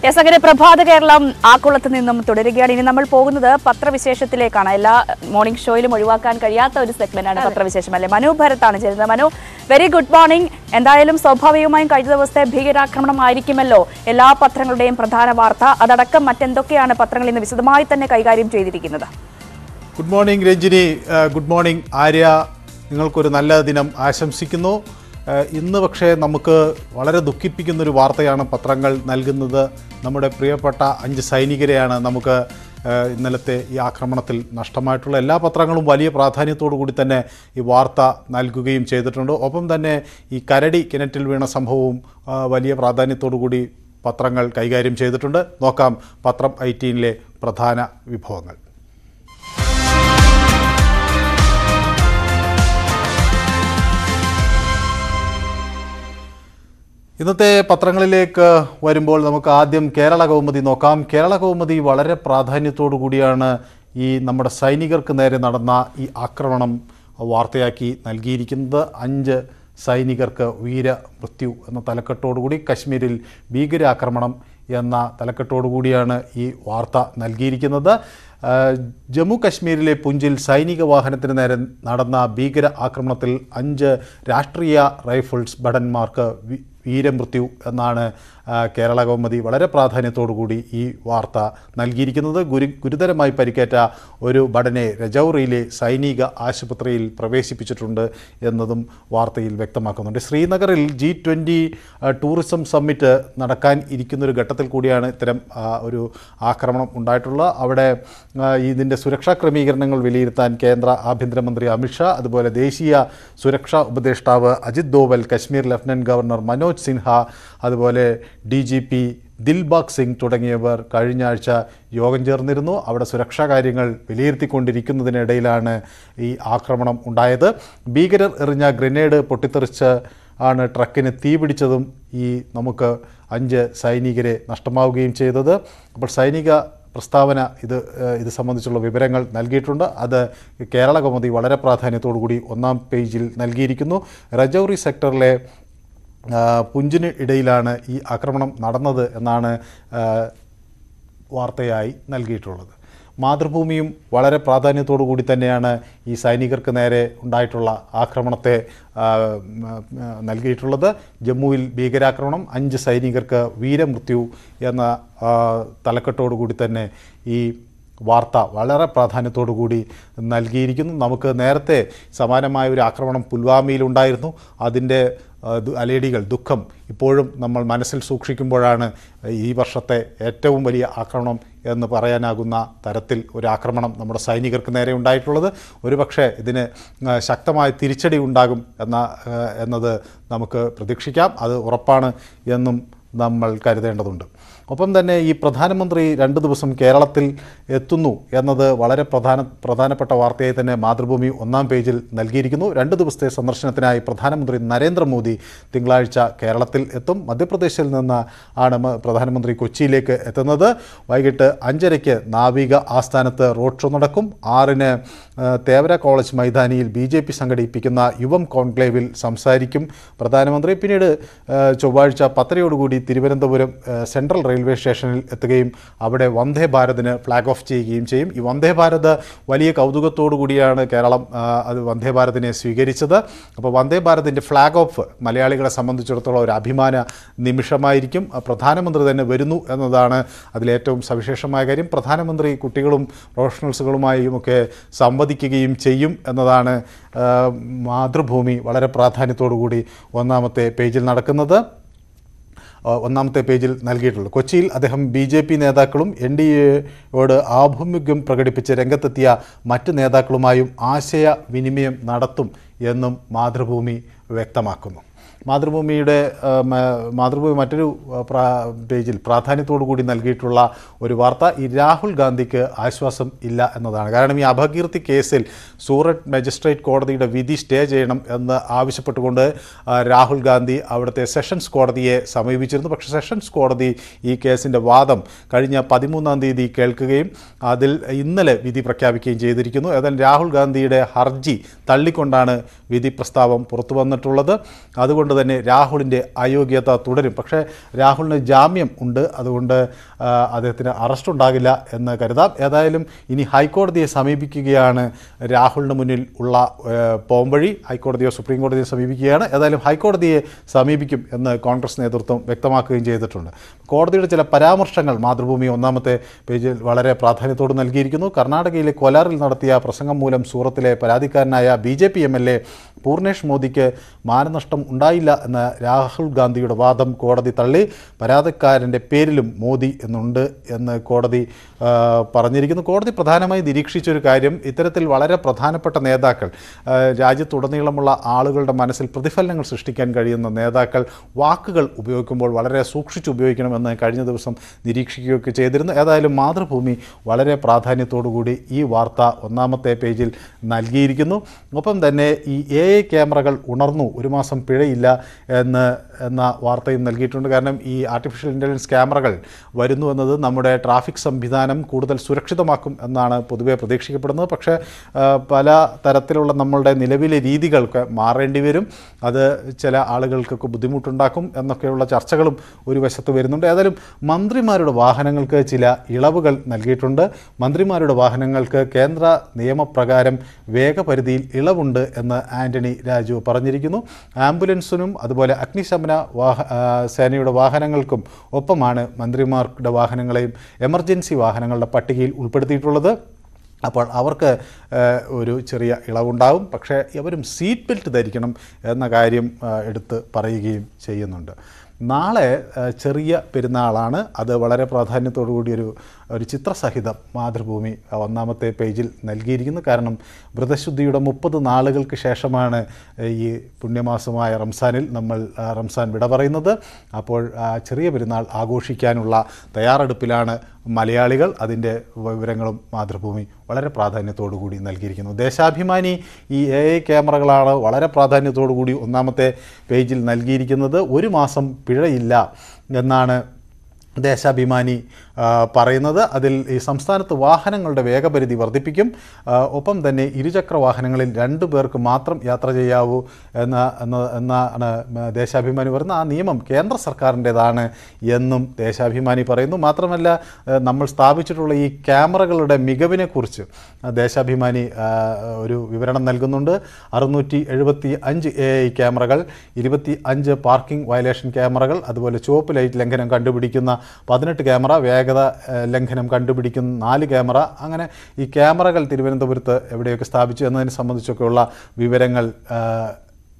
yes അങ്ങനെ പ്രഭാത കേരളം ആക്കുളത്ത് നിന്നും തുടരുകയാണ് ഇനി നമ്മൾ പോകുന്നത് പത്രവിശേഷത്തിലേക്കാണ് എല്ലാ മോർണിംഗ് ഷോയിലും ഒഴിവാക്കാൻ കഴിയാത്ത ഒരു സെഗ്മെന്റാണ് പത്രവിശേഷം അല്ലെ മനു ഭരത്താണ് ചേരുന്നത് മനു വെരി ഗുഡ് മോർണിംഗ് എന്തായാലും സ്വാഭാവികമായും കഴിഞ്ഞ ദിവസത്തെ ഭീകരാക്രമണം ആയിരിക്കുമല്ലോ എല്ലാ പത്രങ്ങളുടെയും പ്രധാന വാർത്ത അതടക്കം മറ്റെന്തൊക്കെയാണ് പത്രങ്ങൾ ഇന്ന് വിശദമായി തന്നെ കൈകാര്യം ചെയ്തിരിക്കുന്നത് ഗുഡ് മോർണിംഗ് രഞ്ജിനി ഏഹ് ഗുഡ് മോർണിംഗ് ആര്യ നിങ്ങൾക്കൊരു നല്ല ദിനം ആശംസിക്കുന്നു ഏഹ് ഇന്ന് പക്ഷേ നമുക്ക് വളരെ ദുഃഖിപ്പിക്കുന്ന ഒരു വാർത്തയാണ് പത്രങ്ങൾ നൽകുന്നത് നമ്മുടെ പ്രിയപ്പെട്ട അഞ്ച് സൈനികരെയാണ് നമുക്ക് ഏഹ് ഇന്നലത്തെ ഈ ആക്രമണത്തിൽ നഷ്ടമായിട്ടുള്ള എല്ലാ പത്രങ്ങളും വലിയ പ്രാധാന്യത്തോടു കൂടി തന്നെ ഈ വാർത്ത നൽകുകയും ചെയ്തിട്ടുണ്ട് ഒപ്പം തന്നെ ഈ കരടി കിണറ്റിൽ വീണ സംഭവവും ആ, വലിയ പ്രാധാന്യത്തോടു കൂടി പത്രങ്ങൾ കൈകാര്യം ചെയ്തിട്ടുണ്ട് നോക്കാം പത്രം ഐറ്റീനിലെ പ്രധാന വിഭവങ്ങൾ ഇന്നത്തെ പത്രങ്ങളിലേക്ക് വരുമ്പോൾ നമുക്ക് ആദ്യം കേരള കൗമുദി നോക്കാം കേരള കൗമുദി വളരെ പ്രാധാന്യത്തോടു കൂടിയാണ് ഈ നമ്മുടെ സൈനികർക്ക് നേരെ നടന്ന ഈ ആക്രമണം വാർത്തയാക്കി നൽകിയിരിക്കുന്നത് അഞ്ച് സൈനികർക്ക് വീര മൃത്യു എന്ന തലക്കെട്ടോടുകൂടി കശ്മീരിൽ ഭീകരാക്രമണം എന്ന തലക്കെട്ടോടുകൂടിയാണ് ഈ വാർത്ത നൽകിയിരിക്കുന്നത് ആ, ജമ്മു കശ്മീരിലെ പുഞ്ചിൽ സൈനിക വാഹനത്തിന് നേരെ നടന്ന ഭീകര ആക്രമണത്തിൽ അഞ്ച് രാഷ്ട്രീയ റൈഫിൾസ് ഭടന്മാർക്ക് വി- വീരമൃത്യു എന്നാണ് ആ, കേരള കൗമുദി വളരെ പ്രാധാന്യത്തോടുകൂടി ഈ വാർത്ത നൽകിയിരിക്കുന്നത് ഗുരു ഗുരുതരമായി പരിക്കേറ്റ ഒരു ഭടനെ രജൌറിയിലെ സൈനിക ആശുപത്രിയിൽ പ്രവേശിപ്പിച്ചിട്ടുണ്ട് എന്നതും വാർത്തയിൽ വ്യക്തമാക്കുന്നുണ്ട് ശ്രീനഗറിൽ ജി ട്വൻ്റി ടൂറിസം സമ്മിറ്റ് നടക്കാൻ ഇരിക്കുന്ന ഒരു ഘട്ടത്തിൽ കൂടിയാണ് ഇത്തരം ആ, ഒരു ആക്രമണം ഉണ്ടായിട്ടുള്ളത് അവിടെ ആ, ഇതിൻ്റെ സുരക്ഷാ ക്രമീകരണങ്ങൾ വിലയിരുത്താൻ കേന്ദ്ര ആഭ്യന്തരമന്ത്രി അമിത്ഷാ അതുപോലെ ദേശീയ സുരക്ഷാ ഉപദേഷ്ടാവ് അജിത് ദോവൽ കശ്മീർ ലഫ്റ്റനന്റ് ഗവർണർ മനോജ് സിൻഹ അതുപോലെ D G P Dilbag Singh തുടങ്ങിയവർ കഴിഞ്ഞ ആഴ്ച യോഗം ചേർന്നിരുന്നു അവിടെ സുരക്ഷാ കാര്യങ്ങൾ വിലയിരുത്തിക്കൊണ്ടിരിക്കുന്നതിനിടയിലാണ് ഈ ആക്രമണം ഉണ്ടായത് ഭീകരർ എറിഞ്ഞ ഗ്രനേഡ് പൊട്ടിത്തെറിച്ച് ആണ് ട്രക്കിന് തീപിടിച്ചതും ഈ നമുക്ക് അഞ്ച് സൈനികരെ നഷ്ടമാവുകയും ചെയ്തത് അപ്പോൾ സൈനിക പ്രസ്താവന ഇത് ഏഹ്, ഇത് സംബന്ധിച്ചുള്ള വിവരങ്ങൾ നൽകിയിട്ടുണ്ട് അത് കേരള കൗമുദി വളരെ പ്രാധാന്യത്തോടു കൂടി ഒന്നാം പേജിൽ നൽകിയിരിക്കുന്നു രജൌറി സെക്ടറിലെ ആ, പുഞ്ചിന് ഇടയിലാണ് ഈ ആക്രമണം നടന്നത് എന്നാണ് ആ, വാർത്തയായി നൽകിയിട്ടുള്ളത് മാതൃഭൂമിയും വളരെ പ്രാധാന്യത്തോടു കൂടി തന്നെയാണ് ഈ സൈനികർക്ക് നേരെ ഉണ്ടായിട്ടുള്ള ആക്രമണത്തെ ആ, ഉം, ആ, നൽകിയിട്ടുള്ളത് ജമ്മുവിൽ ഭീകരാക്രമണം അഞ്ച് സൈനികർക്ക് വീരമൃത്യു എന്ന ആ, തലക്കെട്ടോടു കൂടി തന്നെ ഈ വാർത്ത വളരെ പ്രാധാന്യത്തോടു കൂടി നൽകിയിരിക്കുന്നു നമുക്ക് നേരത്തെ സമാനമായ ഒരു ആക്രമണം പുൽവാമയിലുണ്ടായിരുന്നു അതിൻ്റെ ആ, ദു- അലേടികൾ ദുഃഖം ഇപ്പോഴും നമ്മൾ മനസ്സിൽ സൂക്ഷിക്കുമ്പോഴാണ് ഈ വർഷത്തെ ഏറ്റവും വലിയ ആക്രമണം എന്ന് പറയാനാകുന്ന തരത്തിൽ ഒരു ആക്രമണം നമ്മുടെ സൈനികർക്ക് നേരെ ഉണ്ടായിട്ടുള്ളത് ഒരുപക്ഷെ ഇതിന് ആ, ശക്തമായ തിരിച്ചടി ഉണ്ടാകും എന്ന ആ, എന്നത് നമുക്ക് പ്രതീക്ഷിക്കാം അത് ഉറപ്പാണ് എന്നും നമ്മൾ കരുതേണ്ടതുണ്ട് ഒപ്പം തന്നെ ഈ പ്രധാനമന്ത്രി രണ്ട് ദിവസം കേരളത്തിൽ എത്തുന്നു എന്നത് വളരെ പ്രധാന പ്രധാനപ്പെട്ട വാർത്തയായി തന്നെ മാതൃഭൂമി ഒന്നാം പേജിൽ നൽകിയിരിക്കുന്നു രണ്ട് ദിവസത്തെ സന്ദർശനത്തിനായി പ്രധാനമന്ത്രി നരേന്ദ്രമോദി തിങ്കളാഴ്ച കേരളത്തിൽ എത്തും മധ്യപ്രദേശിൽ നിന്ന് ആണ് മ- പ്രധാനമന്ത്രി കൊച്ചിയിലേക്ക് എത്തുന്നത് വൈകിട്ട് അഞ്ചരയ്ക്ക് നാവിക ആസ്ഥാനത്ത് റോഡ് ഷോ നടക്കും ആറിന് ആ, തേവര കോളേജ് മൈതാനിയിൽ ബി ജെ പി സംഘടിപ്പിക്കുന്ന യുവം കോൺക്ലേവിൽ സംസാരിക്കും പ്രധാനമന്ത്രി പിന്നീട് ആ, ചൊവ്വാഴ്ച പത്തരയോടുകൂടി തിരുവനന്തപുരം ആ, സെൻട്രൽ റെയിൽവേ സ്റ്റേഷനിൽ എത്തുകയും അവിടെ വന്ദേ ഭാരതിന് ഫ്ലാഗ് ഓഫ് ചെയ്യുകയും ചെയ്യും ഈ വന്ദേ ഭാരത് വലിയ കൗതുകത്തോടു കൂടിയാണ് കേരളം ആ, അത് വന്ദേ ഭാരതിനെ സ്വീകരിച്ചത് അപ്പോൾ വന്ദേ ഭാരതിൻ്റെ ഫ്ലാഗ് ഓഫ് മലയാളികളെ സംബന്ധിച്ചിടത്തോളം ഒരു അഭിമാന നിമിഷമായിരിക്കും ആ, പ്രധാനമന്ത്രി തന്നെ വരുന്നു എന്നതാണ് അതിലേറ്റവും സവിശേഷമായ കാര്യം പ്രധാനമന്ത്രി കുട്ടികളും പ്രൊഫഷണൽസുകളുമായും ഒക്കെ സംവദിക്കുകയും ചെയ്യും എന്നതാണ് ആ, മാതൃഭൂമി വളരെ പ്രാധാന്യത്തോടു കൂടി ഒന്നാമത്തെ പേജിൽ നടക്കുന്നത് ആ, ഒന്നാമത്തെ പേജിൽ നൽകിയിട്ടുള്ളത് കൊച്ചിയിൽ അദ്ദേഹം ബി ജെ പി നേതാക്കളും എൻ ഡി എയോട് ആഭിമുഖ്യം പ്രകടിപ്പിച്ച് രംഗത്തെത്തിയ മറ്റ് നേതാക്കളുമായും ആശയവിനിമയം നടത്തും എന്നും മാതൃഭൂമി വ്യക്തമാക്കുന്നു മാതൃഭൂമിയുടെ ആ, മ- മാതൃഭൂമി മറ്റൊരു ആ, പ്രാ- പേജിൽ പ്രാധാന്യത്തോടു കൂടി നൽകിയിട്ടുള്ള ഒരു വാർത്ത ഈ രാഹുൽ ഗാന്ധിക്ക് ആശ്വാസം ഇല്ല എന്നതാണ് കാരണം ഈ അപകീർത്തി കേസിൽ സൂററ്റ് മജിസ്ട്രേറ്റ് കോടതിയുടെ വിധി സ്റ്റേ ചെയ്യണം എന്ന് ആവശ്യപ്പെട്ടുകൊണ്ട് ആ, രാഹുൽ ഗാന്ധി അവിടുത്തെ സെഷൻസ് കോടതിയെ സമീപിച്ചിരുന്നു പക്ഷേ സെഷൻസ് കോടതി ഈ കേസിൻ്റെ വാദം കഴിഞ്ഞ പതിമൂന്നാം തീയതി കേൾക്കുകയും അതിൽ ഇന്നലെ വിധി പ്രഖ്യാപിക്കുകയും ചെയ്തിരിക്കുന്നു ഏതായാലും രാഹുൽ ഗാന്ധിയുടെ ഹർജി തള്ളിക്കൊണ്ടാണ് വിധി പ്രസ്താവം പുറത്തു വന്നിട്ടുള്ളത് അതുകൊണ്ട് അതുകൊണ്ട് തന്നെ രാഹുലിൻ്റെ അയോഗ്യത തുടരും പക്ഷേ രാഹുലിന് ജാമ്യം ഉണ്ട് അതുകൊണ്ട് ആ, അദ്ദേഹത്തിന് അറസ്റ്റ് ഉണ്ടാകില്ല എന്ന് കരുതാം ഏതായാലും ഇനി ഹൈക്കോടതിയെ സമീപിക്കുകയാണ് രാഹുലിന് മുന്നിൽ ഉള്ള ആ, പോംവഴി ഹൈക്കോടതിയോ സുപ്രീം കോടതിയോ സമീപിക്കുകയാണ് ഏതായാലും ഹൈക്കോടതിയെ സമീപിക്കും എന്ന് കോൺഗ്രസ് നേതൃത്വം വ്യക്തമാക്കുകയും ചെയ്തിട്ടുണ്ട് കോടതിയുടെ ചില പരാമർശങ്ങൾ മാതൃഭൂമി ഒന്നാമത്തെ പേജിൽ വളരെ പ്രാധാന്യത്തോട് നൽകിയിരിക്കുന്നു കർണാടകയിലെ കൊലാറിൽ നടത്തിയ പ്രസംഗം മൂലം സൂറത്തിലെ പരാതിക്കാരനായ B J P M L A Purnesh മോദിക്ക് മാനനഷ്ടം ഉണ്ടായില്ല എന്ന രാഹുൽ ഗാന്ധിയുടെ വാദം കോടതി തള്ളി പരാതിക്കാരൻ്റെ പേരിലും മോദി എന്നുണ്ട് എന്ന് കോടതി ആ, പറഞ്ഞിരിക്കുന്നു കോടതി പ്രധാനമായി നിരീക്ഷിച്ചൊരു കാര്യം ഇത്തരത്തിൽ വളരെ പ്രധാനപ്പെട്ട നേതാക്കൾ ആ, രാജ്യത്തുടനീളമുള്ള ആളുകളുടെ മനസ്സിൽ പ്രതിഫലനങ്ങൾ സൃഷ്ടിക്കാൻ കഴിയുന്ന നേതാക്കൾ വാക്കുകൾ ഉപയോഗിക്കുമ്പോൾ വളരെ സൂക്ഷിച്ച് ഉപയോഗിക്കണമെന്ന് കഴിഞ്ഞ ദിവസം നിരീക്ഷിക്കുകയൊക്കെ ചെയ്തിരുന്നു ഏതായാലും മാതൃഭൂമി വളരെ പ്രാധാന്യത്തോടുകൂടി ഈ വാർത്ത ഒന്നാമത്തെ പേജിൽ നൽകിയിരിക്കുന്നു ഒപ്പം തന്നെ ഈ എ ഐ ക്യാമറകൾ ഉണർന്നു ഒരു മാസം പിഴയില്ല എന്ന് എന്ന വാർത്തയും നൽകിയിട്ടുണ്ട് കാരണം ഈ ആർട്ടിഫിഷ്യൽ ഇൻ്റലിജൻസ് ക്യാമറകൾ വരുന്നു എന്നത് നമ്മുടെ ട്രാഫിക് സംവിധാനം കൂടുതൽ സുരക്ഷിതമാക്കും എന്നാണ് പൊതുവെ പ്രതീക്ഷിക്കപ്പെടുന്നത് പക്ഷേ ആ, പല തരത്തിലുള്ള നമ്മളുടെ നിലവിലെ രീതികൾക്ക് മാറേണ്ടി വരും അത് ചില ആളുകൾക്കൊക്കെ ബുദ്ധിമുട്ടുണ്ടാക്കും എന്നൊക്കെയുള്ള ചർച്ചകളും ഒരു വശത്ത് വരുന്നുണ്ട് ഏതായാലും മന്ത്രിമാരുടെ വാഹനങ്ങൾക്ക് ചില ഇളവുകൾ നൽകിയിട്ടുണ്ട് മന്ത്രിമാരുടെ വാഹനങ്ങൾക്ക് കേന്ദ്ര നിയമപ്രകാരം വേഗപരിധിയിൽ ഇളവുണ്ട് എന്ന് ആന്റണി രാജു പറഞ്ഞിരിക്കുന്നു ആംബുലൻസിനും അതുപോലെ അഗ്നിശമന വാഹ ആ, സേനയുടെ വാഹനങ്ങൾക്കും ഒപ്പമാണ് മന്ത്രിമാരുടെ വാഹനങ്ങളെയും എമർജൻസി വാഹനങ്ങളുടെ പട്ടികയിൽ ഉൾപ്പെടുത്തിയിട്ടുള്ളത് അപ്പോൾ അവർക്ക് ഏഹ്, ഒരു ചെറിയ ഇളവുണ്ടാവും പക്ഷേ അവരും സീറ്റ് ബെൽറ്റ് ധരിക്കണം എന്ന കാര്യം ഏഹ്, എടുത്ത് പറയുകയും ചെയ്യുന്നുണ്ട് നാളെ ഏഹ്, ചെറിയ പെരുന്നാളാണ് അത് വളരെ പ്രാധാന്യത്തോടു കൂടി ഒരു ഒരു ചിത്രസഹിതം മാതൃഭൂമി ഒന്നാമത്തെ പേജിൽ നൽകിയിരിക്കുന്നു കാരണം വ്രതശുദ്ധിയുടെ മുപ്പത് നാളുകൾക്ക് ശേഷമാണ് ഏഹ്, ഈ പുണ്യമാസമായ റംസാനിൽ നമ്മൾ ആ, റംസാൻ വിട പറയുന്നത് അപ്പോൾ ആ ചെറിയ പെരുന്നാൾ ആഘോഷിക്കാനുള്ള തയ്യാറെടുപ്പിലാണ് മലയാളികൾ അതിൻ്റെ വിവരങ്ങളും മാതൃഭൂമി വളരെ പ്രാധാന്യത്തോടു കൂടി നൽകിയിരിക്കുന്നു ദേശാഭിമാനി ഈ എ ഐ ക്യാമറകളാണ് വളരെ പ്രാധാന്യത്തോടു കൂടി ഒന്നാമത്തെ പേജിൽ നൽകിയിരിക്കുന്നത് ഒരു മാസം പിഴയില്ല എന്നാണ് ദേശാഭിമാനി ആ, പറയുന്നത് അതിൽ ഈ സംസ്ഥാനത്ത് വാഹനങ്ങളുടെ വേഗപരിധി വർദ്ധിപ്പിക്കും ആ, ഒപ്പം തന്നെ ഇരുചക്ര വാഹനങ്ങളിൽ രണ്ടു പേർക്ക് മാത്രം യാത്ര ചെയ്യാവൂ എന്ന എന്ന എന്നാണ് ദേശാഭിമാനി പറയുന്നത് ആ നിയമം കേന്ദ്ര സർക്കാരിൻ്റെതാണ് എന്നും ദേശാഭിമാനി പറയുന്നു മാത്രമല്ല ആ, നമ്മൾ സ്ഥാപിച്ചിട്ടുള്ള ഈ ക്യാമറകളുടെ മികവിനെക്കുറിച്ച് ആ, ദേശാഭിമാനി ആ, ഒരു വിവരണം നൽകുന്നുണ്ട് അറുന്നൂറ്റി എഴുപത്തി അഞ്ച് എ ഐ ക്യാമറകൾ ഇരുപത്തി അഞ്ച് പാർക്കിംഗ് വയലേഷൻ ക്യാമറകൾ അതുപോലെ ചുവപ്പ് ലൈറ്റ് ലംഘനം കണ്ടുപിടിക്കുന്ന പതിനെട്ട് ക്യാമറ വേഗത ഏഹ്, ലംഘനം കണ്ടുപിടിക്കുന്ന നാല് ക്യാമറ അങ്ങനെ ഈ ക്യാമറകൾ തിരുവനന്തപുരത്ത് എവിടെയൊക്കെ സ്ഥാപിച്ചു എന്നതിനെ സംബന്ധിച്ചൊക്കെയുള്ള വിവരങ്ങൾ ഏഹ്,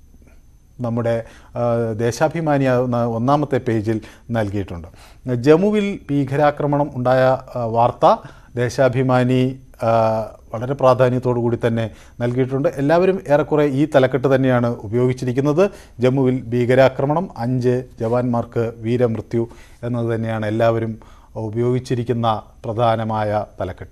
നമ്മുടെ ആ, ദേശാഭിമാനിയാവുന്ന ഒന്നാമത്തെ പേജിൽ നൽകിയിട്ടുണ്ട് ജമ്മുവിൽ ഭീകരാക്രമണം ഉണ്ടായ ആ, വാർത്ത ദേശാഭിമാനി ആ, വളരെ പ്രാധാന്യത്തോടു കൂടി തന്നെ നൽകിയിട്ടുണ്ട് എല്ലാവരും ഏറെക്കുറെ ഈ തലക്കെട്ട് തന്നെയാണ് ഉപയോഗിച്ചിരിക്കുന്നത് ജമ്മുവിൽ ഭീകരാക്രമണം അഞ്ച് ജവാന്മാർക്ക് വീരമൃത്യു എന്നത് തന്നെയാണ് എല്ലാവരും ഉപയോഗിച്ചിരിക്കുന്ന പ്രധാനമായ തലക്കെട്ട്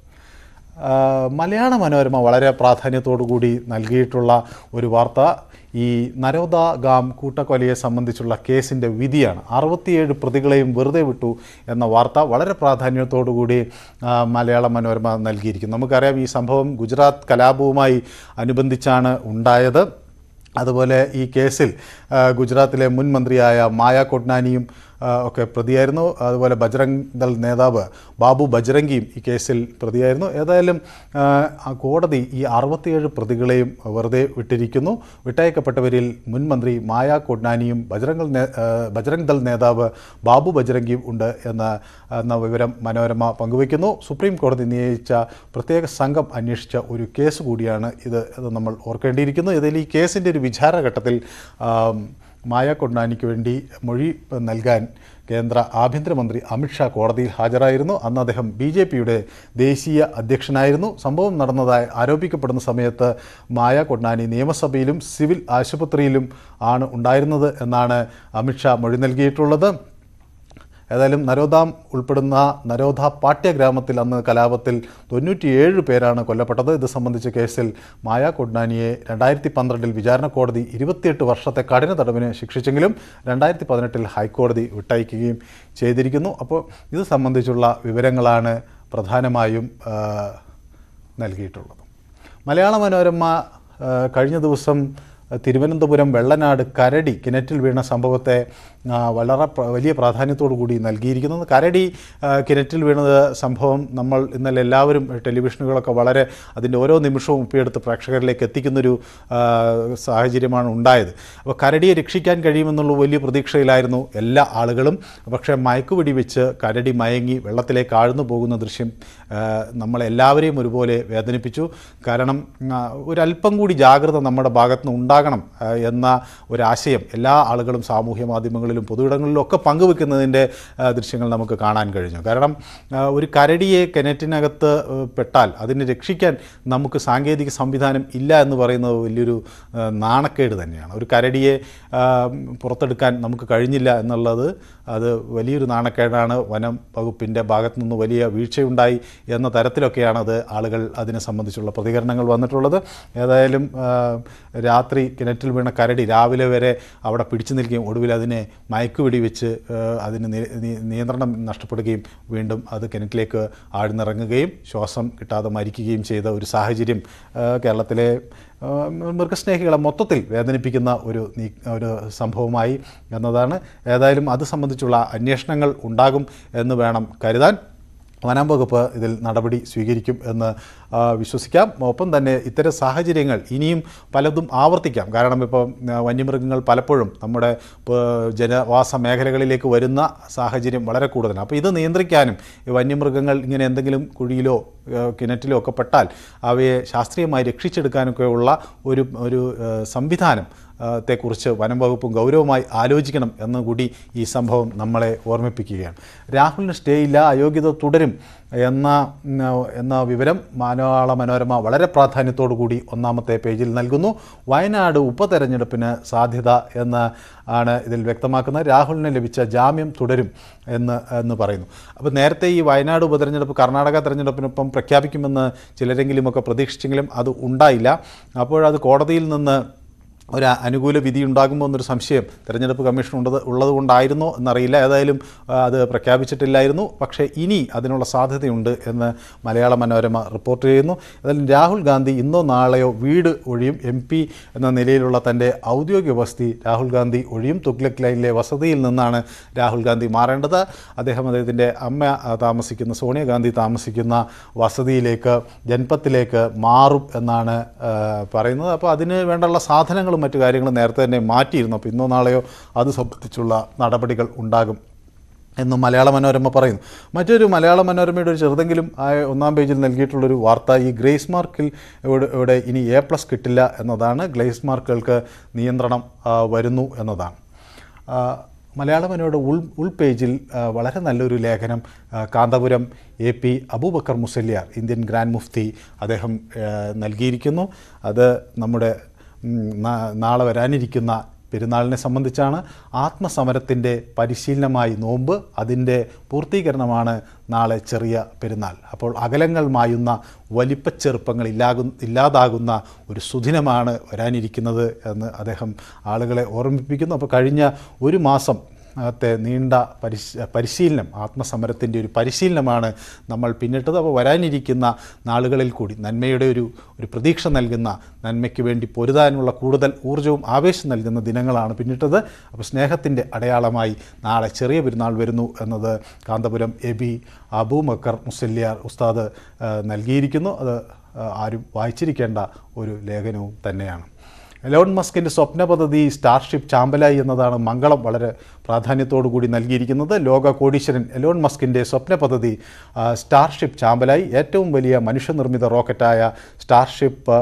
ആ, മലയാള മനോരമ വളരെ പ്രാധാന്യത്തോടു കൂടി നൽകിയിട്ടുള്ള ഒരു വാർത്ത ഈ നരോദ ഗാം കൂട്ടക്കൊലയെ സംബന്ധിച്ചുള്ള കേസിൻ്റെ വിധിയാണ് അറുപത്തിയേഴ് പ്രതികളെയും വെറുതെ വിട്ടു എന്ന വാർത്ത വളരെ പ്രാധാന്യത്തോടു കൂടി ആ, മലയാള മനോരമ നൽകിയിരിക്കുന്നു നമുക്കറിയാം ഈ സംഭവം ഗുജറാത്ത് കലാപവുമായി അനുബന്ധിച്ചാണ് ഉണ്ടായത് അതുപോലെ ഈ കേസിൽ ആ, ഗുജറാത്തിലെ മുൻ മന്ത്രിയായ മായ കൊട്നാനിയും ആ, ഒക്കെ പ്രതിയായിരുന്നു അതുപോലെ ബജ്രംഗ് ദൾ നേതാവ് ബാബു ബജ്രംഗിയും ഈ കേസിൽ പ്രതിയായിരുന്നു ഏതായാലും ആ, ആ കോടതി ഈ അറുപത്തിയേഴ് പ്രതികളെയും വെറുതെ വിട്ടിരിക്കുന്നു വിട്ടയക്കപ്പെട്ടവരിൽ മുൻ മന്ത്രി മായ കൊട്നാനിയും ബജ്രംഗ് നേ- ആ, ബജ്രംഗ് ദൾ നേതാവ് ബാബു ബജ്രംഗിയും ഉണ്ട് എന്ന എന്ന വിവരം മനോരമ പങ്കുവയ്ക്കുന്നു സുപ്രീം കോടതി നിയോഗിച്ച പ്രത്യേക സംഘം അന്വേഷിച്ച ഒരു കേസ് കൂടിയാണ് ഇത് എന്ന് നമ്മൾ ഓർക്കേണ്ടിയിരിക്കുന്നു ഇതിൽ ഈ കേസിൻ്റെ ഒരു വിചാരണഘട്ടത്തിൽ ആം, മായ കൊണ്ടാനിക്ക് വേണ്ടി മൊഴി നൽകാൻ കേന്ദ്ര ആഭ്യന്തരമന്ത്രി അമിത്ഷാ കോടതിയിൽ ഹാജരായിരുന്നു അന്ന് അദ്ദേഹം ബി ജെ പിയുടെ ദേശീയ അധ്യക്ഷനായിരുന്നു സംഭവം നടന്നതായി ആരോപിക്കപ്പെടുന്ന സമയത്ത് മായ കൊണ്ടാനി നിയമസഭയിലും സിവിൽ ആശുപത്രിയിലും ആണ് ഉണ്ടായിരുന്നത് എന്നാണ് അമിത്ഷാ മൊഴി നൽകിയിട്ടുള്ളത് ഏതായാലും നരോദാം ഉൾപ്പെടുന്ന നരോധ പാട്യ ഗ്രാമത്തിൽ അന്ന് കലാപത്തിൽ തൊണ്ണൂറ്റിയേഴ് പേരാണ് കൊല്ലപ്പെട്ടത് ഇത് സംബന്ധിച്ച കേസിൽ മായ കൊഡ്നാനിയെ രണ്ടായിരത്തി പന്ത്രണ്ടിൽ വിചാരണ കോടതി ഇരുപത്തിയെട്ട് വർഷത്തെ കഠിന തടവിന് ശിക്ഷിച്ചെങ്കിലും രണ്ടായിരത്തി പതിനെട്ടിൽ ഹൈക്കോടതി വിട്ടയക്കുകയും ചെയ്തിരിക്കുന്നു അപ്പോൾ ഇത് സംബന്ധിച്ചുള്ള വിവരങ്ങളാണ് പ്രധാനമായും ആ, നൽകിയിട്ടുള്ളത് മലയാള മനോരമ ആ, കഴിഞ്ഞ ദിവസം തിരുവനന്തപുരം വെള്ളനാട് കരടി കിണറ്റിൽ വീണ സംഭവത്തെ ആ, വളരെ പ്ര- വലിയ പ്രാധാന്യത്തോടു കൂടി നൽകിയിരിക്കുന്നത് കരടി ആ, കിണറ്റിൽ വീണത് സംഭവം നമ്മൾ ഇന്നലെ എല്ലാവരും ടെലിവിഷനുകളൊക്കെ വളരെ അതിൻ്റെ ഓരോ നിമിഷവും ഒപ്പിയെടുത്ത് പ്രേക്ഷകരിലേക്ക് എത്തിക്കുന്നൊരു ആ, സാഹചര്യമാണ് ഉണ്ടായത് അപ്പോൾ കരടിയെ രക്ഷിക്കാൻ കഴിയുമെന്നുള്ള വലിയ പ്രതീക്ഷയിലായിരുന്നു എല്ലാ ആളുകളും പക്ഷേ മയക്കുപിടി വെച്ച് കരടി മയങ്ങി വെള്ളത്തിലേക്ക് ആഴ്ന്നു പോകുന്ന ദൃശ്യം ആ, നമ്മളെല്ലാവരെയും ഒരുപോലെ വേദനിപ്പിച്ചു കാരണം ആ, ഒരല്പം കൂടി ജാഗ്രത നമ്മുടെ ഭാഗത്തുനിന്ന് ഉണ്ടാകണം ആ, എന്ന ഒരാശയം എല്ലാ ആളുകളും സാമൂഹ്യ മാധ്യമങ്ങളിലും പൊതുയിടങ്ങളിലും ഒക്കെ പങ്കുവെക്കുന്നതിൻ്റെ ആ, ദൃശ്യങ്ങൾ നമുക്ക് കാണാൻ കഴിഞ്ഞു കാരണം ആ, ഒരു കരടിയെ കിണറ്റിനകത്ത് ആ, പെട്ടാൽ അതിനെ രക്ഷിക്കാൻ നമുക്ക് സാങ്കേതിക സംവിധാനം ഇല്ല എന്ന് പറയുന്നത് വലിയൊരു ആ, നാണക്കേട് തന്നെയാണ് ഒരു കരടിയെ ആ, പുറത്തെടുക്കാൻ നമുക്ക് കഴിഞ്ഞില്ല എന്നുള്ളത് അത് വലിയൊരു നാണക്കേടാണ് വനം വകുപ്പിൻ്റെ ഭാഗത്തു നിന്ന് വലിയ വീഴ്ചയുണ്ടായി എന്ന തരത്തിലൊക്കെയാണ് അത് ആളുകൾ അതിനെ സംബന്ധിച്ചുള്ള പ്രതികരണങ്ങൾ വന്നിട്ടുള്ളത് ഏതായാലും ആ, രാത്രി കിണറ്റിൽ വീണ കരടി രാവിലെ വരെ അവിടെ പിടിച്ചു നിൽക്കുകയും ഒടുവിൽ അതിനെ മയക്കുപിടി വെച്ച് ആ, അതിന് നി- നി- നിയന്ത്രണം നഷ്ടപ്പെടുകയും വീണ്ടും അത് കിണറ്റിലേക്ക് ആഴ്ന്നിറങ്ങുകയും ശ്വാസം കിട്ടാതെ മരിക്കുകയും ചെയ്ത ഒരു സാഹചര്യം ആ, കേരളത്തിലെ ആ, മൃഗസ്നേഹികളെ മൊത്തത്തിൽ വേദനിപ്പിക്കുന്ന ഒരു നീ ഒരു സംഭവമായി എന്നതാണ് ഏതായാലും അത് സംബന്ധിച്ചുള്ള അന്വേഷണങ്ങൾ ഉണ്ടാകും എന്ന് വേണം കരുതാൻ വനം വകുപ്പ് ഇതിൽ നടപടി സ്വീകരിക്കും എന്ന് ആ, വിശ്വസിക്കാം ഒപ്പം തന്നെ ഇത്തരം സാഹചര്യങ്ങൾ ഇനിയും പലതും ആവർത്തിക്കാം കാരണം ഇപ്പം ആ, വന്യമൃഗങ്ങൾ പലപ്പോഴും നമ്മുടെ ഇപ്പോൾ ജനവാസ മേഖലകളിലേക്ക് വരുന്ന സാഹചര്യം വളരെ കൂടുതലാണ് അപ്പോൾ ഇത് നിയന്ത്രിക്കാനും ഈ വന്യമൃഗങ്ങൾ ഇങ്ങനെ എന്തെങ്കിലും കുഴിയിലോ ആ, കിണറ്റിലോ ഒക്കെ പെട്ടാൽ അവയെ ശാസ്ത്രീയമായി രക്ഷിച്ചെടുക്കാനൊക്കെ ഉള്ള ഒരു ഒരു ആ, സംവിധാനം ആ, ത്തെക്കുറിച്ച് വനം വകുപ്പും ഗൗരവമായി ആലോചിക്കണം എന്ന് കൂടി ഈ സംഭവം നമ്മളെ ഓർമ്മിപ്പിക്കുകയാണ് രാഹുലിന് സ്റ്റേ ഇല്ല അയോഗ്യത തുടരും എന്ന ഉം, എന്ന വിവരം മലയാള മനോരമ വളരെ പ്രാധാന്യത്തോടു കൂടി ഒന്നാമത്തെ പേജിൽ നൽകുന്നു വയനാട് ഉപതെരഞ്ഞെടുപ്പിന് സാധ്യത എന്ന് ആണ് ഇതിൽ വ്യക്തമാക്കുന്നത് രാഹുലിന് ലഭിച്ച ജാമ്യം തുടരും എന്ന് എന്ന് പറയുന്നു അപ്പോൾ നേരത്തെ ഈ വയനാട് ഉപതെരഞ്ഞെടുപ്പ് കർണാടക തെരഞ്ഞെടുപ്പിനൊപ്പം പ്രഖ്യാപിക്കുമെന്ന് ചിലരെങ്കിലുമൊക്കെ പ്രതീക്ഷിച്ചെങ്കിലും അത് ഉണ്ടായില്ല അപ്പോഴത് കോടതിയിൽ നിന്ന് ഒരു അനുകൂല വിധി ഉണ്ടാകുമോ എന്നൊരു സംശയം തെരഞ്ഞെടുപ്പ് കമ്മീഷൻ ഉള്ളത് ഉള്ളതുകൊണ്ടായിരുന്നോ എന്നറിയില്ല ഏതായാലും ആ, അത് പ്രഖ്യാപിച്ചിട്ടില്ലായിരുന്നു പക്ഷേ ഇനി അതിനുള്ള സാധ്യതയുണ്ട് എന്ന് മലയാള മനോരമ റിപ്പോർട്ട് ചെയ്യുന്നു ഏതായാലും രാഹുൽ ഗാന്ധി ഇന്നോ നാളെയോ വീട് ഒഴിയും എം പി എന്ന നിലയിലുള്ള തൻ്റെ ഔദ്യോഗിക വസതി രാഹുൽ ഗാന്ധി ഒഴിയും തുഗ്ലക് ലൈനിലെ വസതിയിൽ നിന്നാണ് രാഹുൽ ഗാന്ധി മാറേണ്ടത് അദ്ദേഹം അദ്ദേഹത്തിൻ്റെ അമ്മ ആ, താമസിക്കുന്ന സോണിയാഗാന്ധി താമസിക്കുന്ന വസതിയിലേക്ക് ജൻപത്തിലേക്ക് മാറും എന്നാണ് ആ, പറയുന്നത് അപ്പോൾ അതിന് വേണ്ടുള്ള സാധനങ്ങളും മറ്റു കാര്യങ്ങളും നേരത്തെ തന്നെ മാറ്റിയിരുന്നു അപ്പോൾ ഇന്നോ നാളെയോ അത് സംബന്ധിച്ചുള്ള നടപടികൾ ഉണ്ടാകും എന്ന് മലയാള മനോരമ പറയുന്നു മറ്റൊരു മലയാള മനോരമയുടെ ഒരു ചെറുതെങ്കിലും ആ ഒന്നാം പേജിൽ നൽകിയിട്ടുള്ളൊരു വാർത്ത ഈ ഗ്രേസ് മാർക്കിൽ ഇവിടെ ഇവിടെ ഇനി എ പ്ലസ് കിട്ടില്ല എന്നതാണ് ഗ്രേസ് മാർക്കുകൾക്ക് നിയന്ത്രണം ആ, വരുന്നു എന്നതാണ് ആ, മലയാള മനോയുടെ ഉൾ ഉൾ പേജിൽ ആ, വളരെ നല്ലൊരു ലേഖനം ആ, Kanthapuram A P Aboobacker Musliyar Indian grand Mufti അദ്ദേഹം ആ, നൽകിയിരിക്കുന്നു അത് നമ്മുടെ ഉം, നാ- നാളെ വരാനിരിക്കുന്ന പെരുന്നാളിനെ സംബന്ധിച്ചാണ് ആത്മസമരത്തിൻ്റെ പരിശീലനമായി നോമ്പ് അതിൻ്റെ പൂർത്തീകരണമാണ് നാളെ ചെറിയ പെരുന്നാൾ അപ്പോൾ അകലങ്ങൾ മായുന്ന വലിപ്പച്ചെറുപ്പങ്ങൾ ഇല്ലാകു ഇല്ലാതാകുന്ന ഒരു സുദിനമാണ് വരാനിരിക്കുന്നത് എന്ന് അദ്ദേഹം ആളുകളെ ഓർമ്മിപ്പിക്കുന്നു അപ്പോൾ കഴിഞ്ഞ ഒരു മാസം ത്തെ നീണ്ട പരിശ് പരിശീലനം ആത്മസമരത്തിൻ്റെ ഒരു പരിശീലനമാണ് നമ്മൾ പിന്നിട്ടത് അപ്പോൾ വരാനിരിക്കുന്ന നാളുകളിൽ കൂടി നന്മയുടെ ഒരു ഒരു പ്രതീക്ഷ നൽകുന്ന നന്മയ്ക്ക് വേണ്ടി പൊരുതാനുള്ള കൂടുതൽ ഊർജ്ജവും ആവേശം നൽകുന്ന ദിനങ്ങളാണ് പിന്നിട്ടത് അപ്പോൾ സ്നേഹത്തിൻ്റെ അടയാളമായി നാളെ ചെറിയ പെരുന്നാൾ വരുന്നു എന്നത് കാന്തപുരം എ ബി അബൂമക്കർ മുസല്യാർ ഉസ്താദ് ആ, നൽകിയിരിക്കുന്നു അത് ആ, ആരും വായിച്ചിരിക്കേണ്ട ഒരു ലേഖനവും തന്നെയാണ് എലോൺ മസ്കിൻ്റെ സ്വപ്ന പദ്ധതി സ്റ്റാർഷിപ്പ് ചാമ്പലായി എന്നതാണ് മംഗളം വളരെ പ്രാധാന്യത്തോടു കൂടി നൽകിയിരിക്കുന്നത് ലോക കോടീശ്വരൻ എലോൺ മസ്കിൻ്റെ സ്വപ്ന പദ്ധതി ആ, സ്റ്റാർഷിപ്പ് ചാമ്പലായി ഏറ്റവും വലിയ മനുഷ്യനിർമ്മിത റോക്കറ്റായ സ്റ്റാർഷിപ്പ്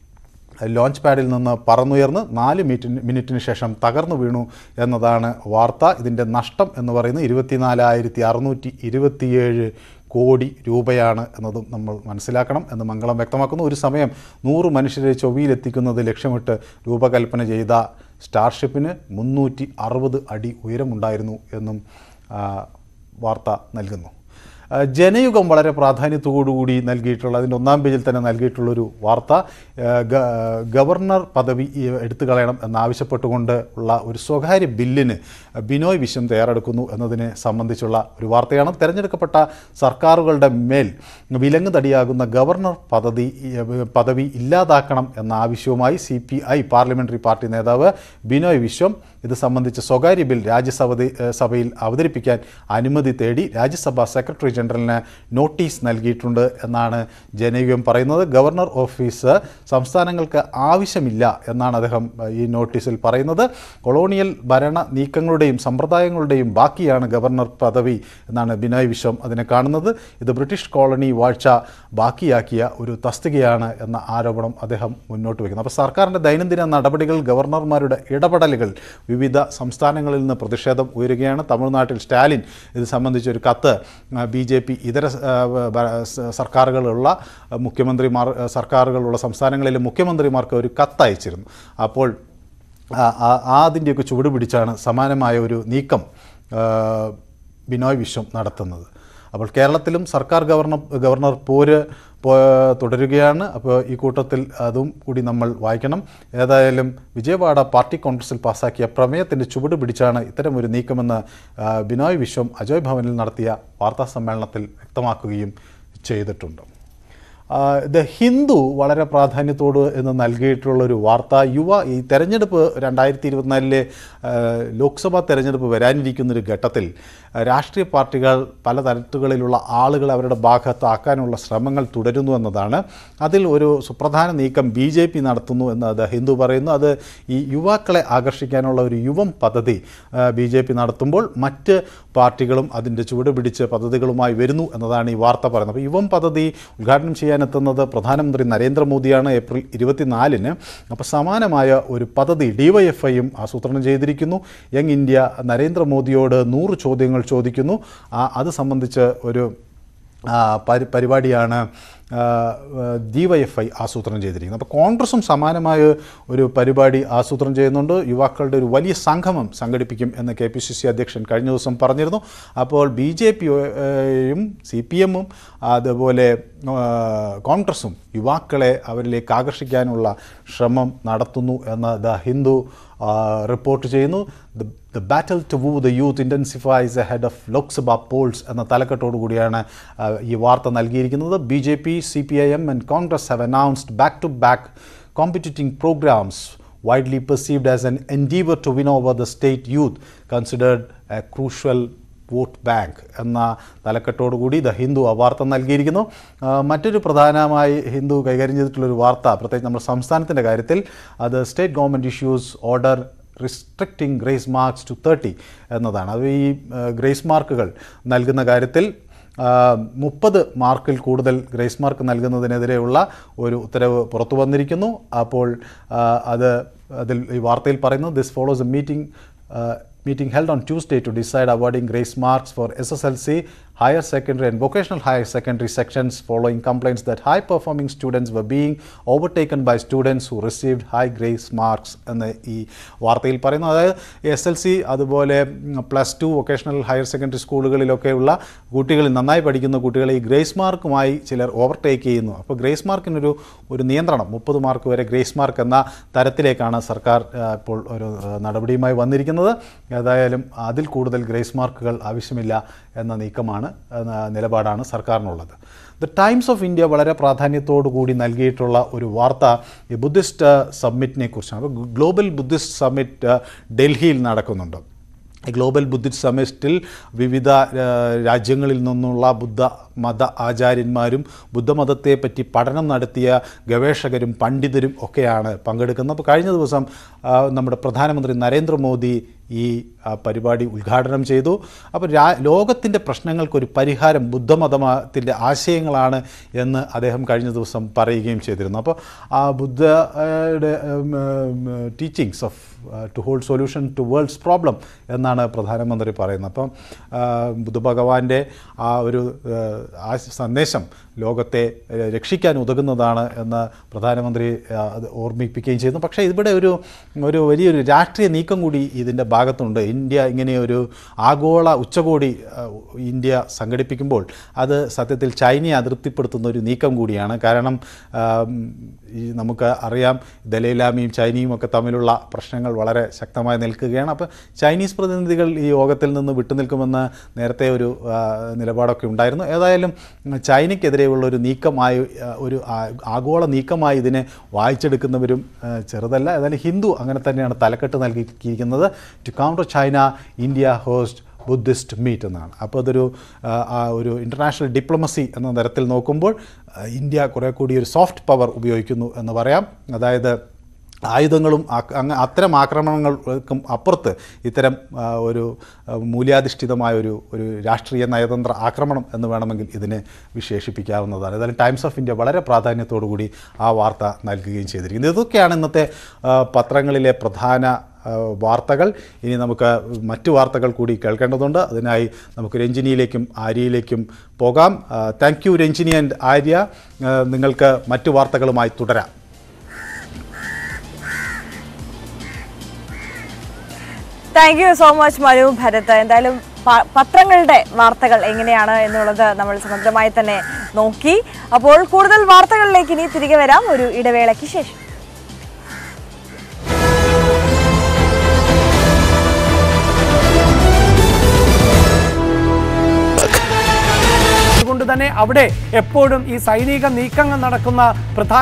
ലോഞ്ച് പാഡിൽ നിന്ന് പറന്നുയർന്ന് നാല് മിനിറ്റിന് മിനിറ്റിന് ശേഷം തകർന്നു വീണു എന്നതാണ് വാർത്ത ഇതിൻ്റെ നഷ്ടം എന്ന് പറയുന്നത് ഇരുപത്തിനാലായിരത്തി അറുന്നൂറ്റി ഇരുപത്തിയേഴ് കോടി രൂപയാണ് എന്നതും നമ്മൾ മനസ്സിലാക്കണം എന്ന് മംഗളം വ്യക്തമാക്കുന്നു ഒരു സമയം നൂറ് മനുഷ്യരെ ചൊവ്വയിലെത്തിക്കുന്നത് ലക്ഷ്യമിട്ട് രൂപകൽപ്പന ചെയ്ത സ്റ്റാർഷിപ്പിന് മുന്നൂറ്റി അറുപത് അടി ഉയരമുണ്ടായിരുന്നു എന്നും ആ, വാർത്ത നൽകുന്നു ആ, ജനയുഗം വളരെ പ്രാധാന്യത്തോടുകൂടി നൽകിയിട്ടുള്ള അതിൻ്റെ ഒന്നാം പേജിൽ തന്നെ നൽകിയിട്ടുള്ളൊരു വാർത്ത ആ, ഗ- ഗവർണർ പദവി ഈ, എടുത്തു കളയണം എന്നാവശ്യപ്പെട്ടുകൊണ്ട് ഉള്ള ഒരു സ്വകാര്യ ബില്ലിന് ബിനോയ് വിശ്വം തയ്യാറെടുക്കുന്നു എന്നതിനെ സംബന്ധിച്ചുള്ള ഒരു വാർത്തയാണ് തിരഞ്ഞെടുക്കപ്പെട്ട സർക്കാരുകളുടെ മേൽ വിലങ്ങ് തടിയാകുന്ന ഗവർണർ പദവി പദവി ഇല്ലാതാക്കണം എന്ന ആവശ്യവുമായി C P I parliamentary party നേതാവ് ബിനോയ് വിശ്വം ഇത് സംബന്ധിച്ച് സ്വകാര്യ ബിൽ രാജ്യസഭ സഭയിൽ അവതരിപ്പിക്കാൻ അനുമതി തേടി രാജ്യസഭാ സെക്രട്ടറി ജനറലിന് നോട്ടീസ് നൽകിയിട്ടുണ്ട് എന്നാണ് ജനയുഗം പറയുന്നത് ഗവർണർ ഓഫീസ് സംസ്ഥാനങ്ങൾക്ക് ആവശ്യമില്ല എന്നാണ് അദ്ദേഹം ഏഹ്, ഈ നോട്ടീസിൽ പറയുന്നത് കൊളോണിയൽ ഭരണ നീക്കങ്ങളുടെയും സമ്പ്രദായങ്ങളുടെയും ബാക്കിയാണ് ഗവർണർ പദവി എന്നാണ് ബിനോയ് വിശ്വം അതിനെ കാണുന്നത് ഇത് ബ്രിട്ടീഷ് കോളനി വാഴ്ച ബാക്കിയാക്കിയ ഒരു തസ്തികയാണ് എന്ന ആരോപണം അദ്ദേഹം മുന്നോട്ട് വയ്ക്കുന്നു അപ്പോൾ സർക്കാരിൻ്റെ ദൈനംദിന നടപടികൾ ഗവർണർമാരുടെ ഇടപെടലുകൾ വിവിധ സംസ്ഥാനങ്ങളിൽ നിന്ന് പ്രതിഷേധം ഉയരുകയാണ് തമിഴ്നാട്ടിൽ സ്റ്റാലിൻ ഇത് സംബന്ധിച്ചൊരു കത്ത് ബി ജെ പി ഇതര ആ, ഭ- സ- സർക്കാരുകളുള്ള മുഖ്യമന്ത്രിമാർ ആ, സർക്കാരുകളുള്ള സംസ്ഥാനങ്ങളിലെ മുഖ്യമന്ത്രിമാർക്ക് ഒരു കത്തയച്ചിരുന്നു അപ്പോൾ ആ- ആ- ആ അതിൻ്റെയൊക്കെ ചുവട് പിടിച്ചാണ് സമാനമായ ഒരു നീക്കം ആ, ബിനോയ് വിശ്വം നടത്തുന്നത് അപ്പോൾ കേരളത്തിലും സർക്കാർ ഗവർണർ ഗവർണർ പോര് പോ- തുടരുകയാണ് അപ്പോൾ ഈ കൂട്ടത്തിൽ അതും കൂടി നമ്മൾ വായിക്കണം ഏതായാലും വിജയവാഡ പാർട്ടി കോൺഗ്രസിൽ പാസാക്കിയ പ്രമേയത്തിൻ്റെ ചുവട് പിടിച്ചാണ് ഇത്തരം ഒരു നീക്കമെന്ന് ആ, ബിനോയ് വിശ്വം അജയ് ഭവനിൽ നടത്തിയ വാർത്താ സമ്മേളനത്തിൽ വ്യക്തമാക്കുകയും ചെയ്തിട്ടുണ്ട് ആ, ദ ഹിന്ദു വളരെ പ്രാധാന്യത്തോട് എന്ന് നൽകിയിട്ടുള്ളൊരു വാർത്ത യുവ ഈ തെരഞ്ഞെടുപ്പ് രണ്ടായിരത്തി ഇരുപത്തിനാലിലെ ആ, ലോക്സഭാ തെരഞ്ഞെടുപ്പ് വരാനിരിക്കുന്നൊരു ഘട്ടത്തിൽ ആ, രാഷ്ട്രീയ പാർട്ടികൾ പല തരത്തുകളിലുള്ള ആളുകൾ അവരുടെ ഭാഗത്താക്കാനുള്ള ശ്രമങ്ങൾ തുടരുന്നു എന്നതാണ് അതിൽ ഒരു സുപ്രധാന നീക്കം ബി ജെ പി നടത്തുന്നു എന്ന് ദ ഹിന്ദു പറയുന്നു അത് ഈ യുവാക്കളെ ആകർഷിക്കാനുള്ള ഒരു യുവം പദ്ധതി ബി ജെ പി നടത്തുമ്പോൾ മറ്റ് പാർട്ടികളും അതിൻ്റെ ചുവട് പിടിച്ച് പദ്ധതികളുമായി വരുന്നു എന്നതാണ് ഈ വാർത്ത പറയുന്നത് അപ്പോൾ യുവം പദ്ധതി ഉദ്ഘാടനം ചെയ്യാനെത്തുന്നത് പ്രധാനമന്ത്രി നരേന്ദ്രമോദിയാണ് ഏപ്രിൽ ഇരുപത്തിനാലിന് അപ്പോൾ സമാനമായ ഒരു പദ്ധതി ഡിവൈഎഫ്ഐയും ആസൂത്രണം ചെയ്തിരിക്കുന്നു യങ് ഇന്ത്യ നരേന്ദ്രമോദിയോട് നൂറ് ചോദ്യങ്ങൾ ചോദിക്കുന്നു ആ, അത് സംബന്ധിച്ച് ഒരു ആ, പരി പരിപാടിയാണ് ഡിവൈഎഫ്ഐ ആസൂത്രണം ചെയ്തിരിക്കുന്നത് അപ്പോൾ കോൺഗ്രസും സമാനമായ ഒരു പരിപാടി ആസൂത്രണം ചെയ്യുന്നുണ്ട് യുവാക്കളുടെ ഒരു വലിയ സംഗമം സംഘടിപ്പിക്കും എന്ന് കെ പി സി സി അധ്യക്ഷൻ കഴിഞ്ഞ ദിവസം പറഞ്ഞിരുന്നു അപ്പോൾ ബി ജെ പിയും സി പി എമ്മും അതുപോലെ ആ, കോൺഗ്രസും യുവാക്കളെ അവരിലേക്ക് ആകർഷിക്കാനുള്ള ശ്രമം നടത്തുന്നു എന്ന് ദ ഹിന്ദു ആ, റിപ്പോർട്ട് ചെയ്യുന്നു the battle to woo the youth ഇൻറ്റൻസിഫൈസ് A head of Lok Sabha Paul's എന്ന തലക്കെട്ടോടു കൂടിയാണ് ആ, ഈ വാർത്ത നൽകിയിരിക്കുന്നത് B J P C P I M and Congress have announced back to back കോമ്പറ്റിറ്റിംഗ് programmes widely perceived as an endeavor to win over the state youth considered a crucial vote bank എന്ന തലക്കെട്ടോടുകൂടി the Hindu ആ വാർത്ത നൽകിയിരിക്കുന്നു ആ, മറ്റൊരു പ്രധാനമായി ഹിന്ദു കൈകാര്യം ചെയ്തിട്ടുള്ളൊരു വാർത്ത പ്രത്യേകിച്ച് നമ്മുടെ സംസ്ഥാനത്തിൻ്റെ കാര്യത്തിൽ അത് state government issues order restricting grace marks to thirty എന്നതാണ് അത് ഈ ഗ്രേസ് മാർക്കുകൾ നൽകുന്ന കാര്യത്തിൽ മുപ്പത് മാർക്കിൽ കൂടുതൽ ഗ്രേസ് മാർക്ക് നൽകുന്നതിനെതിരെയുള്ള ഒരു ഉത്തരവ് പുറത്തു വന്നിരിക്കുന്നു അപ്പോൾ ആ, അത് അതിൽ ഈ വാർത്തയിൽ പറയുന്നു this follows a meeting meeting held on Tuesday to decide awarding grace marks for SSLC, higher secondary and vocational higher secondary sections following complaints that high performing students were being overtaken by students who received high grace marks എന്ന് ഈ വാർത്തയിൽ പറയുന്നു അതായത് S L C അതുപോലെ plus two vocational higher secondary സ്കൂളുകളിലൊക്കെയുള്ള കുട്ടികളിൽ നന്നായി പഠിക്കുന്ന കുട്ടികളെ ഈ ഗ്രേസ് മാർക്കുമായി ചിലർ ഓവർടേക്ക് ചെയ്യുന്നു അപ്പോൾ ഗ്രേസ് മാർക്കിനൊരു ഒരു നിയന്ത്രണം മുപ്പത് മാർക്ക് വരെ ഗ്രേസ് മാർക്ക് എന്ന തരത്തിലേക്കാണ് സർക്കാർ ആ, ഇപ്പോൾ ഒരു ആ, നടപടിയുമായി വന്നിരിക്കുന്നത് ഏതായാലും അതിൽ കൂടുതൽ ഗ്രേസ് മാർക്കുകൾ ആവശ്യമില്ല എന്ന നീക്കമാണ് എന്ന നിലപാടാണ് സർക്കാരിനുള്ളത് ദ ടൈംസ് ഓഫ് ഇന്ത്യ വളരെ പ്രാധാന്യത്തോടു കൂടി നൽകിയിട്ടുള്ള ഒരു വാർത്ത ഈ ബുദ്ധിസ്റ്റ് സമ്മിറ്റിനെ കുറിച്ചാണ് അപ്പോൾ ഗ്ലോബൽ ബുദ്ധിസ്റ്റ് സമ്മിറ്റ് ഡൽഹിയിൽ നടക്കുന്നുണ്ട് ഈ ഗ്ലോബൽ ബുദ്ധിസ്റ്റ് സമ്മിറ്റിൽ വിവിധ ആ, രാജ്യങ്ങളിൽ നിന്നുള്ള ബുദ്ധ മത ആചാര്യന്മാരും ബുദ്ധമതത്തെപ്പറ്റി പഠനം നടത്തിയ ഗവേഷകരും പണ്ഡിതരും ഒക്കെയാണ് പങ്കെടുക്കുന്നത് അപ്പോൾ കഴിഞ്ഞ ദിവസം ആ, നമ്മുടെ പ്രധാനമന്ത്രി നരേന്ദ്രമോദി ഈ ആ, പരിപാടി ഉദ്ഘാടനം ചെയ്തു അപ്പോൾ രാ ലോകത്തിൻ്റെ പ്രശ്നങ്ങൾക്കൊരു പരിഹാരം ബുദ്ധമതത്തിൻ്റെ ആശയങ്ങളാണ് എന്ന് അദ്ദേഹം കഴിഞ്ഞ ദിവസം പറയുകയും ചെയ്തിരുന്നു അപ്പോൾ ആ ബുദ്ധയുടെ teachings of to hold solution to world's problem എന്നാണ് പ്രധാനമന്ത്രി പറയുന്നത് അപ്പം ആ, ബുദ്ധഭഗവാന്റെ ആ ഒരു ആ, ആ സന്ദേശം ലോകത്തെ ഏഹ്, രക്ഷിക്കാൻ ഉതകുന്നതാണ് എന്ന് പ്രധാനമന്ത്രി ആ, അത് ഓർമ്മിപ്പിക്കുകയും ചെയ്യുന്നു പക്ഷേ ഇവിടെ ഒരു ഒരു വലിയൊരു രാഷ്ട്രീയ നീക്കം കൂടി ഇതിൻ്റെ ഭാഗത്തുണ്ട് ഇന്ത്യ ഇങ്ങനെ ഒരു ആഗോള ഉച്ചകോടി ആ, ഇന്ത്യ സംഘടിപ്പിക്കുമ്പോൾ അത് സത്യത്തിൽ ചൈനയെ അതൃപ്തിപ്പെടുത്തുന്ന ഒരു നീക്കം കൂടിയാണ് കാരണം ആം, ഈ നമുക്ക് അറിയാം ദലൈലാമിയും ചൈനയും ഒക്കെ തമ്മിലുള്ള പ്രശ്നങ്ങൾ വളരെ ശക്തമായി നിൽക്കുകയാണ് അപ്പോൾ ചൈനീസ് പ്രതിനിധികൾ ഈ യോഗത്തിൽ നിന്ന് വിട്ടുനിൽക്കുമെന്ന് നേരത്തെ ഒരു ആ, നിലപാടൊക്കെ ഉണ്ടായിരുന്നു ഏതായാലും ഉം, ചൈനയ്ക്കെതിരെയുള്ള ഒരു നീക്കമായി ആ, ഒരു ആ- ആഗോള നീക്കമായി ഇതിനെ വായിച്ചെടുക്കുന്നവരും ആ, ചെറുതല്ല ഏതായാലും ഹിന്ദു അങ്ങനെ തന്നെയാണ് തലക്കെട്ട് നൽകിയിരിക്കുന്നത് to counter China India host Buddhist meet എന്നാണ് അപ്പോൾ അതൊരു ആ, ആ ഒരു ഇൻ്റർനാഷണൽ ഡിപ്ലോമസി എന്ന തരത്തിൽ നോക്കുമ്പോൾ ആ, ഇന്ത്യ കുറേ കൂടി ഒരു സോഫ്റ്റ് പവർ ഉപയോഗിക്കുന്നു എന്ന് പറയാം അതായത് ആയുധങ്ങളും ആക്ര- അങ്ങ് അത്തരം ആക്രമണങ്ങൾക്കും അപ്പുറത്ത് ഇത്തരം ആ, ഒരു ആ, മൂല്യാധിഷ്ഠിതമായ ഒരു ഒരു രാഷ്ട്രീയ നയതന്ത്ര ആക്രമണം എന്ന് വേണമെങ്കിൽ ഇതിനെ വിശേഷിപ്പിക്കാവുന്നതാണ് ഏതായാലും ടൈംസ് ഓഫ് ഇന്ത്യ വളരെ പ്രാധാന്യത്തോടു കൂടി ആ വാർത്ത നൽകുകയും ചെയ്തിരിക്കുന്നത് ഇതൊക്കെയാണ് ഇന്നത്തെ ആ, പത്രങ്ങളിലെ പ്രധാന ആ, വാർത്തകൾ ഇനി നമുക്ക് മറ്റു വാർത്തകൾ കൂടി കേൾക്കേണ്ടതുണ്ട് അതിനായി നമുക്ക് രഞ്ജിനിയിലേക്കും ആര്യയിലേക്കും പോകാം thank you Ranjini and Arya ആ, നിങ്ങൾക്ക് മറ്റു വാർത്തകളുമായി തുടരാം thank you so much Manu Bharath എന്തായാലും പ- പത്രങ്ങളുടെ വാർത്തകൾ എങ്ങനെയാണ് എന്നുള്ളത് നമ്മൾ സമഗ്രമായി തന്നെ നോക്കി അപ്പോൾ കൂടുതൽ വാർത്തകളിലേക്ക് ഇനി തിരികെ വരാം ഒരു ഇടവേളയ്ക്ക് ശേഷം അതുകൊണ്ട് തന്നെ അവിടെ എപ്പോഴും ഈ സൈനിക നീക്കങ്ങൾ നടക്കുന്ന പ്രധാന